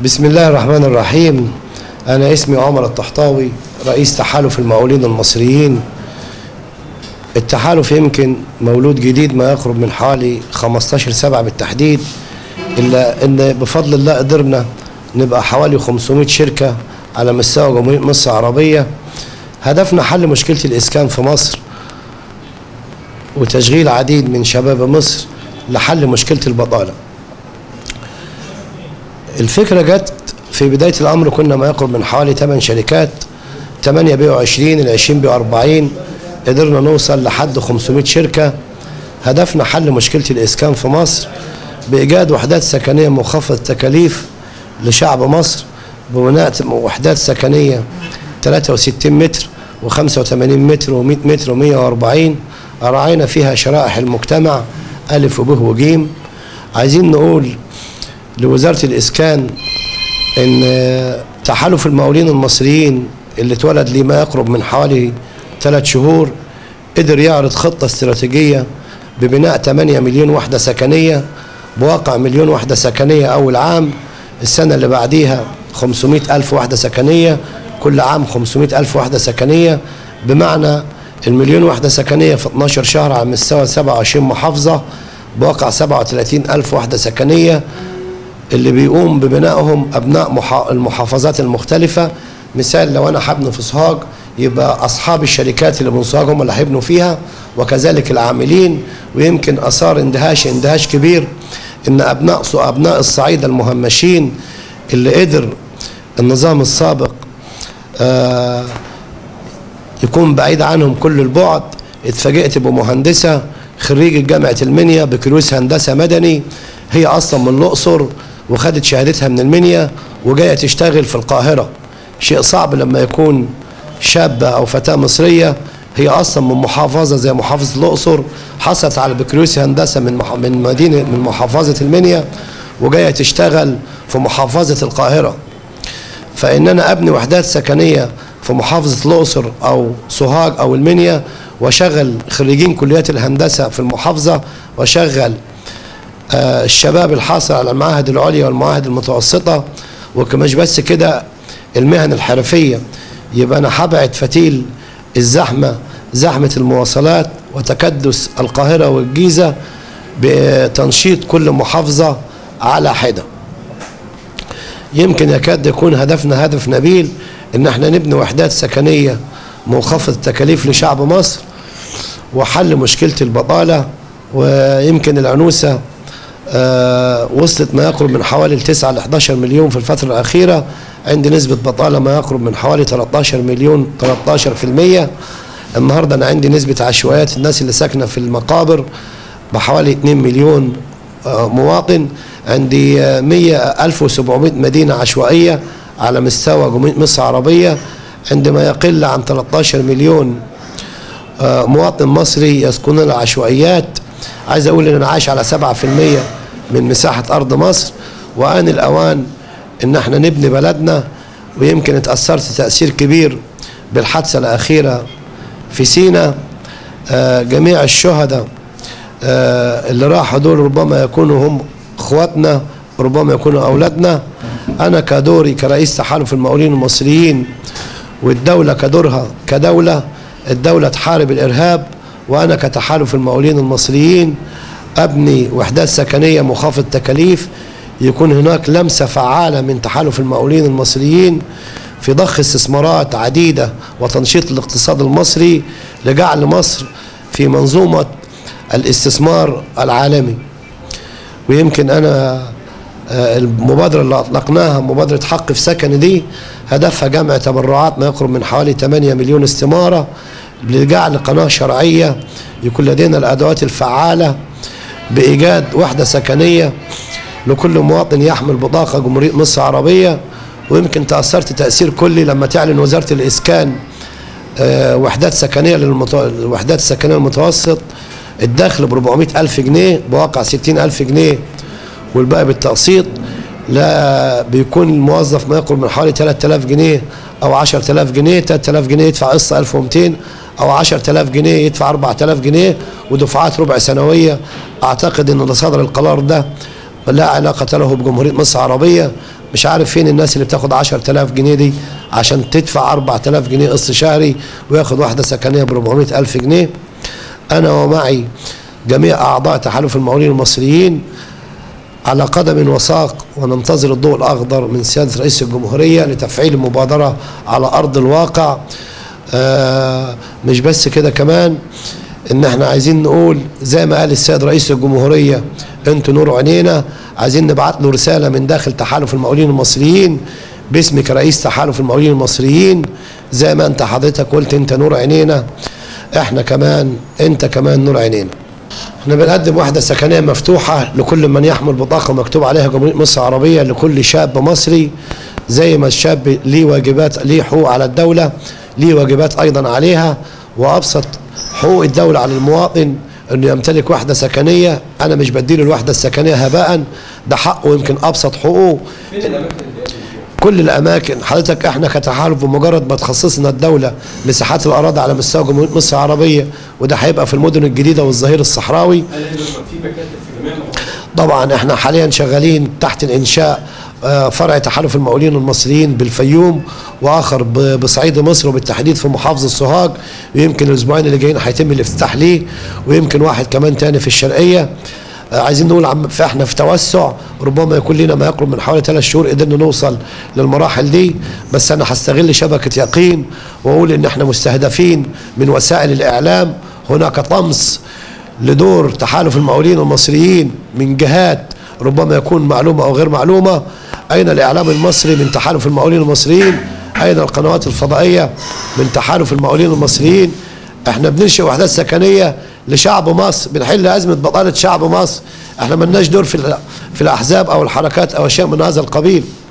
بسم الله الرحمن الرحيم أنا اسمي عمر الطحطاوي رئيس تحالف المقاولين المصريين التحالف يمكن مولود جديد ما يقرب من حوالي 15 سبعة بالتحديد إلا إن بفضل الله قدرنا نبقى حوالي 500 شركة على مستوى جمهورية مصر العربية هدفنا حل مشكلة الإسكان في مصر وتشغيل عديد من شباب مصر لحل مشكلة البطالة الفكرة جت في بداية الأمر كنا ما يقرب من حوالي 8 شركات 8 بيعوا 20 ال 20 بيعوا 40 قدرنا نوصل لحد 500 شركة هدفنا حل مشكلة الإسكان في مصر بإيجاد وحدات سكنية مخفضة التكاليف لشعب مصر ببناء وحدات سكنية 63 متر و85 متر و100 متر و140 راعينا فيها شرائح المجتمع ألف وب وجيم عايزين نقول لوزارة الإسكان إن تحالف المقاولين المصريين اللي اتولد ليه ما يقرب من حوالي ثلاث شهور قدر يعرض خطة استراتيجية ببناء 8 مليون وحدة سكنية بواقع مليون وحدة سكنية أول عام السنة اللي بعديها 500 ألف وحدة سكنية كل عام 500 ألف وحدة سكنية بمعنى المليون وحدة سكنية في 12 شهر على مستوى 27 محافظة بواقع 37 ألف وحدة سكنية اللي بيقوم ببنائهم أبناء محا- المحافظات المختلفة مثال لو أنا هبني في سوهاج يبقى أصحاب الشركات اللي من سوهاج هم اللي هيبنوا فيها وكذلك العاملين ويمكن أثار اندهاش اندهاش كبير إن أبناء أبناء الصعيد المهمشين اللي قدر النظام السابق آه يكون بعيد عنهم كل البعد اتفاجئت بمهندسة خريجة جامعة المنيا بكالوريوس هندسة مدني هي أصلا من الأقصر وخدت شهادتها من المنيا وجاية تشتغل في القاهرة شيء صعب لما يكون شابة أو فتاة مصرية هي أصلا من محافظة زي محافظة الأقصر حصلت على بكالوريوس هندسة من مح- من مدينة من محافظة المنيا وجاية تشتغل في محافظة القاهرة فإن أنا أبني وحدات سكنية في محافظة الأقصر أو سوهاج أو المنيا وأشغل خريجين كليات الهندسة في المحافظة وأشغل آه، الشباب الحاصل على المعاهد العليا والمعاهد المتوسطة وكمش بس كده المهن الحرفية يبقى أنا هبعد فتيل الزحمة زحمة المواصلات وتكدس القاهرة والجيزة بتنشيط كل محافظة على حدة يمكن يكاد يكون هدفنا هدف نبيل ان احنا نبني وحدات سكنية منخفض التكاليف لشعب مصر وحل مشكلة البطالة ويمكن العنوسة آه، وصلت ما يقرب من حوالي 9 ل 11 مليون في الفترة الأخيرة عندي نسبة بطالة ما يقرب من حوالي 13 مليون 13% النهاردة أنا عندي نسبة عشوائيات الناس اللي ساكنة في المقابر بحوالي 2 مليون آه، مواطن عندي آه، 100 1700 مدينة عشوائية على مستوى جمهورية مصر العربية عندما يقل عن 13 مليون آه، مواطن مصري يسكنون العشوائيات عايز اقول ان انا عايش على 7% من مساحة ارض مصر وان الاوان ان احنا نبني بلدنا ويمكن اتأثرت تأثير كبير بالحادثة الاخيرة في سينا آه، جميع الشهداء آه، اللي راحوا دول ربما يكونوا هم اخواتنا ربما يكونوا اولادنا انا كدوري كرئيس تحالف المقاولين المصريين والدولة كدورها كدولة الدولة تحارب الإرهاب وأنا كتحالف المقاولين المصريين أبني وحدات سكنية مخافض تكاليف يكون هناك لمسة فعالة من تحالف المقاولين المصريين في ضخ استثمارات عديدة وتنشيط الاقتصاد المصري لجعل مصر في منظومة الاستثمار العالمي ويمكن أنا آه، المبادرة اللي أطلقناها مبادرة حق في سكن دي هدفها جمع تبرعات ما يقرب من حوالي 8 مليون استمارة لجعل قناة شرعية يكون لدينا الأدوات الفعالة بإيجاد وحدة سكنية لكل مواطن يحمل بطاقة جمهورية مصر العربية ويمكن تأثرت تأثير كلي لما تعلن وزارة الإسكان آه، وحدات سكنية للوحدات السكنية المتوسط الدخل ب 400 ألف جنيه بواقع 60 ألف جنيه والباقي بالتقسيط لا بيكون الموظف ما يقرب من حوالي 3000 جنيه او 10000 جنيه 3000 جنيه يدفع قسط 1200 او 10000 جنيه يدفع 4000 جنيه ودفعات ربع سنويه اعتقد ان اللي صدر القرار ده لا علاقة له بجمهورية مصر العربية مش عارف فين الناس اللي بتاخد 10000 جنيه دي عشان تدفع 4000 جنيه قسط شهري وياخد واحدة سكنية ب 400 ألف جنيه أنا ومعي جميع أعضاء تحالف المقاولين المصريين على قدم وساق وننتظر الضوء الأخضر من سيادة رئيس الجمهورية لتفعيل المبادرة على أرض الواقع آه مش بس كده كمان ان احنا عايزين نقول زي ما قال السيد رئيس الجمهورية انتوا نور عينينا عايزين نبعت له رسالة من داخل تحالف المقاولين المصريين باسمك رئيس تحالف المقاولين المصريين زي ما انت حضرتك قلت انت نور عينينا احنا كمان انت كمان نور عينينا احنا بنقدم وحدة سكنية مفتوحة لكل من يحمل بطاقة مكتوب عليها جمهورية مصر العربية لكل شاب مصري زي ما الشاب ليه واجبات ليه حقوق على الدولة ليه واجبات أيضا عليها وأبسط حقوق الدولة على المواطن انه يمتلك وحدة سكنية انا مش بديله الوحدة السكنية هباء ده حقه يمكن ابسط حقوقه كل الاماكن حضرتك احنا كتحالف بمجرد ما تخصصنا الدوله مساحات الاراضي على مستوى جمهوريه مصر العربيه وده هيبقى في المدن الجديده والظهير الصحراوي هل هيبقى في مكاتب في جميع المحافظات؟ طبعا احنا حاليا شغالين تحت الانشاء آه، فرع تحالف المقاولين المصريين بالفيوم واخر ب- بصعيد مصر وبالتحديد في محافظه سوهاج ويمكن الاسبوعين اللي جايين هيتم الافتتاح ليه ويمكن واحد كمان تاني في الشرقيه آه، عايزين نقول عم فاحنا في توسع ربما يكون لنا ما يقرب من حوالي ثلاث شهور قدرنا نوصل للمراحل دي بس انا هستغل شبكه يقين واقول ان احنا مستهدفين من وسائل الاعلام هناك طمس لدور تحالف المقاولين المصريين من جهات ربما يكون معلومة أو غير معلومة أين الإعلام المصري من تحالف المقاولين المصريين أين القنوات الفضائية من تحالف المقاولين المصريين احنا بننشئ وحدات سكنية لشعب مصر بنحل أزمة بطالة شعب مصر احنا ملناش دور في, ال- في الأحزاب أو الحركات أو شيء من هذا القبيل